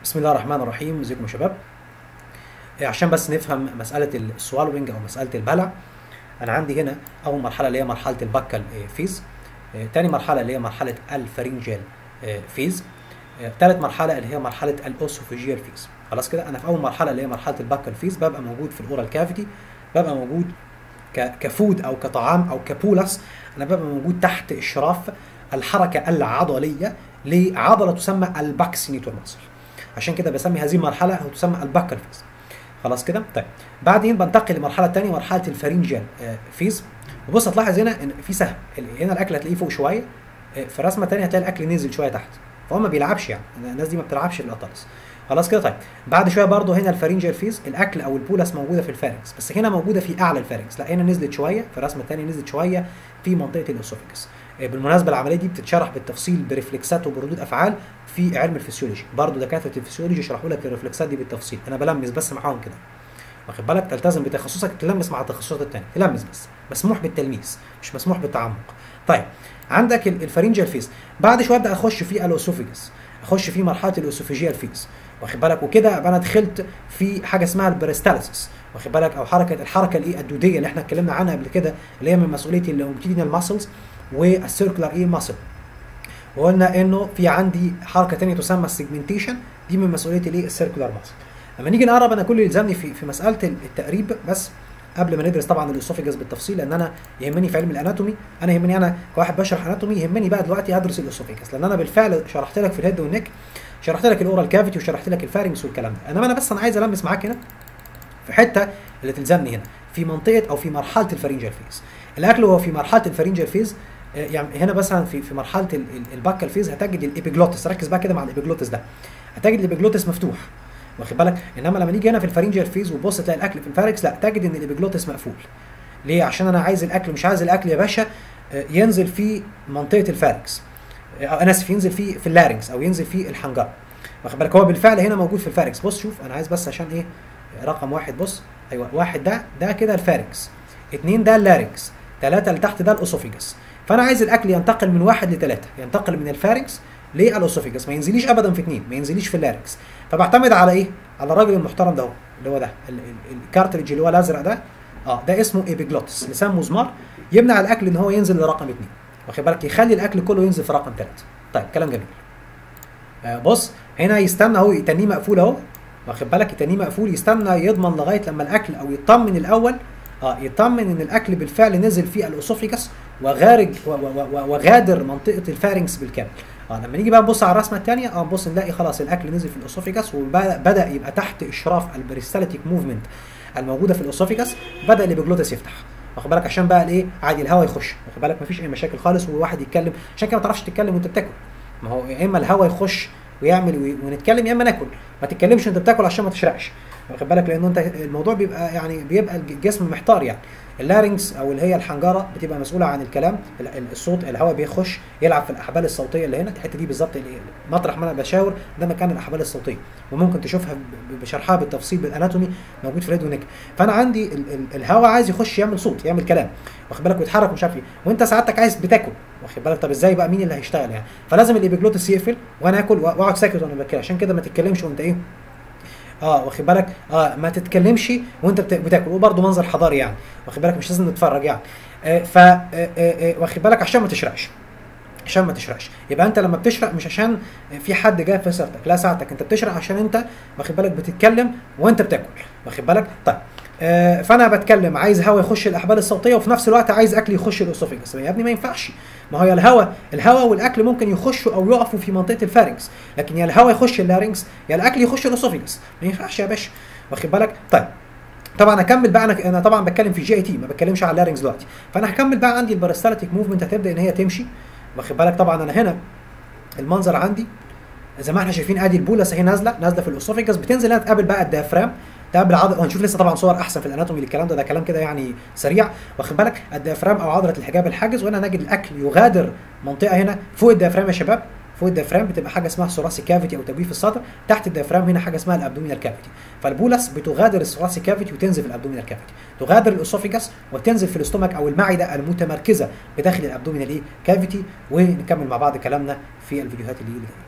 بسم الله الرحمن الرحيم ازيكم يا شباب إيه، عشان بس نفهم مساله السوالوينج او مساله البلع انا عندي هنا اول مرحله اللي هي مرحله البكال فيز إيه، تاني مرحله اللي هي مرحله الفرنجال فيز ثالث مرحله اللي هي مرحله الاوسوفيجيال فيز خلاص كده انا في اول مرحله اللي هي مرحله البكال فيز ببقى موجود في الاورال كافيتي ببقى موجود ك- كفود او كطعام او كبولس انا ببقى موجود تحت اشراف الحركه العضليه لعضله تسمى الباكسينيتور ماسل عشان كده بسمي هذه المرحله او تسمى البكال فيز خلاص كده طيب بعدين بنتقل للمرحله الثانيه مرحله الفرنجيال فيز وبص هتلاحظ هنا ان في سهم هنا الاكل هتلاقيه فوق شويه آه، في رسمه ثانيه هتلاقي الاكل نزل شويه تحت فهو ما بيلعبش يعني الناس دي ما بتلعبش في الاطلس خلاص كده طيب بعد شويه برضه هنا الفرنجيال فيز الاكل او البولس موجوده في الفارنكس بس هنا موجوده في اعلى الفارنكس لا هنا نزلت شويه في الرسمه الثانيه نزلت شويه في منطقه الاسوفيكس آه، بالمناسبه العمليه دي بتتشرح بالتفصيل برفلكسات وبردود افعال في علم الفسيولوجي برضه دكاتره الفسيولوجي يشرحوا لك الرفلكسات دي بالتفصيل انا بلمس بس معاهم كده واخد بالك تلتزم بتخصصك تلمس مع التخصصات الثانيه تلمس بس مسموح بالتلميس مش مسموح بالتعمق طيب عندك ال- الفرنجيال فيز بعد شويه ابدا اخش في الاوسوفيجس اخش في مرحله الاوسوفيجيال فيز واخد بالك وكده ابقى انا دخلت في حاجه اسمها البريستالسيس واخد بالك او حركه الحركه الايه الدوديه اللي احنا اتكلمنا عنها قبل كده اللي هي من مسؤوليه اللونجيتيدينال ماسلز والسيركولار ايه ماسل وقلنا انه في عندي حركه ثانيه تسمى السيجمنتيشن دي من مسؤوليه الايه السيركولار ماسل لما نيجي نقرب انا كل اللي يلزمني في في مساله التقريب بس قبل ما ندرس طبعا الاسوفيجاس بالتفصيل لان انا يهمني في علم الاناتومي انا يهمني انا كواحد بشرح اناتومي يهمني بقى دلوقتي ادرس الاسوفيجاس لان انا بالفعل شرحت لك في الهيد والنك شرحت لك الاورال كافيتي وشرحت لك الفارنكس والكلام ده انما انا بس انا عايز المس معاك هنا في حته اللي تلزمني هنا في منطقه او في مرحله الفرنجال فيز الاكل هو في مرحله الفرنجال فيز آه، يعني هنا مثلا في في مرحله ال- ال- الباكال فيز هتجد الابيجلوتس ركز بقى كده مع الابيجلوتس ده هتجد الابيجلوتس مفتوح واخد بالك انما لما نيجي هنا في الفرنجال فيز وتبص تلاقي الاكل في الفاركس لا تجد ان الابيجلوتس مقفول ليه عشان انا عايز الاكل مش عايز الاكل يا باشا آه، ينزل في منطقه الفاركس آه، انا اسف ينزل في في اللارنكس او ينزل في الحنجره واخد بالك هو بالفعل هنا موجود في الفاركس بص شوف انا عايز بس عشان ايه رقم واحد بص ايوه واحد ده ده كده الفاركس اتنين ده اللارنكس ثلاثة اللي تحت ده الاسوفيجاس فانا عايز الاكل ينتقل من واحد لثلاثة ينتقل من الفاركس للاسوفيجاس ما ينزليش ابدا في اثنين ما ينزليش في اللارنكس فبعتمد على ايه على الراجل المحترم ده هو اللي هو ده ال- ال- الكارتريدج اللي هو الازرق ده اه ده اسمه ايبيجلوتس لسان مزمار يمنع الاكل ان هو ينزل لرقم اثنين واخد بالك يخلي الاكل كله ينزل في رقم ثلاثة طيب كلام جميل آه بص هنا يستنى اهو يتنيه مقفول اهو واخد بالك يتنيه مقفول يستنى يضمن لغايه لما الاكل او يطمن الاول اه يطمن ان الاكل بالفعل نزل في الاسوفيجاس وغارج و- و- و- وغادر منطقه الفارنكس بالكامل اه لما نيجي بقى نبص على الرسمه الثانيه اه نبص نلاقي خلاص الاكل نزل في الاسوفيجاس وبدا يبقى تحت اشراف البريستالتيك موفمنت الموجوده في الاسوفيجاس بدا الابيجلوتس يفتح واخد بالك عشان بقى الايه عادي الهواء يخش واخد بالك مفيش اي مشاكل خالص وواحد يتكلم عشان كده ما تعرفش تتكلم وانت بتاكل ما هو يا اما الهواء يخش ويعمل وي- ونتكلم يا اما ناكل ما تتكلمش وانت بتاكل عشان ما تشرقش واخد بالك لانه انت الموضوع بيبقى يعني بيبقى الجسم محتار يعني اللارنكس او اللي هي الحنجره بتبقى مسؤوله عن الكلام ال- ال- الصوت الهواء بيخش يلعب في الاحبال الصوتيه اللي هنا الحته دي بالظبط اللي مطرح ما انا بشاور ده مكان الاحبال الصوتيه وممكن تشوفها ب- بشرحها بالتفصيل بالاناتومي موجود في الراديو نيك فانا عندي ال- ال- الهواء عايز يخش يعمل صوت يعمل كلام واخد بالك ويتحرك ومش عارف ايه وانت سعادتك عايز بتاكل واخد بالك طب ازاي بقى مين اللي هيشتغل يعني فلازم الابيجلوتس يقفل وانا اكل واقعد ساكت وانا باكل عشان كده ما تتكلمش وانت ايه اه واخد بالك اه ما تتكلمش وانت بت- بتاكل وبرده منظر حضاري يعني واخد بالك مش لازم نتفرج يعني آه ف آه آه آه، واخد بالك عشان ما تشرقش عشان ما تشرقش يبقى انت لما بتشرق مش عشان في حد جاي في سيرتك لا ساعتك انت بتشرق عشان انت واخد بالك بتتكلم وانت بتاكل واخد بالك طيب آه فانا بتكلم عايز هواء يخش الاحبال الصوتيه وفي نفس الوقت عايز اكل يخش الاسوفيجاس يا ابني ما ينفعش ما هو يا الهواء الهواء والاكل ممكن يخشوا او يقفوا في منطقه الفارنكس لكن يا الهواء يخش اللارنكس يا الاكل يخش الاسوفيجاس ما ينفعش يا باشا واخد بالك طيب طبعا اكمل بقى انا انا طبعا بتكلم في جي اي تي ما بتكلمش على اللارنكس دلوقتي فانا هكمل بقى عندي البارستالتيك موفمنت هتبدا ان هي تمشي واخد بالك طبعا انا هنا المنظر عندي زي ما احنا شايفين ادي البولس اهي نازله نازله في الاسوفيجاس بتنزل هنا تقابل بقى الديافرام تقابل عضله وهنشوف لسه طبعا صور احسن في الاناتومي للكلام ده ده كلام كده يعني سريع واخد بالك الديافرام او عضله الحجاب الحاجز وهنا نجد الاكل يغادر منطقه هنا فوق الديافرام يا شباب فوق الديافرام بتبقى حاجه اسمها ثوراسي كافيتي او تجويف الصدر تحت الديافرام هنا حاجه اسمها الابدومينال كافيتي فالبولس بتغادر الثوراسي كافيتي وتنزل في الابدومينال كافيتي تغادر الاسوفيجاس وتنزل في الاستومك او المعده المتمركزه بداخل الابدومينال ايه كافيتي ونكمل مع بعض كلامنا في الفيديوهات اللي اللي جايه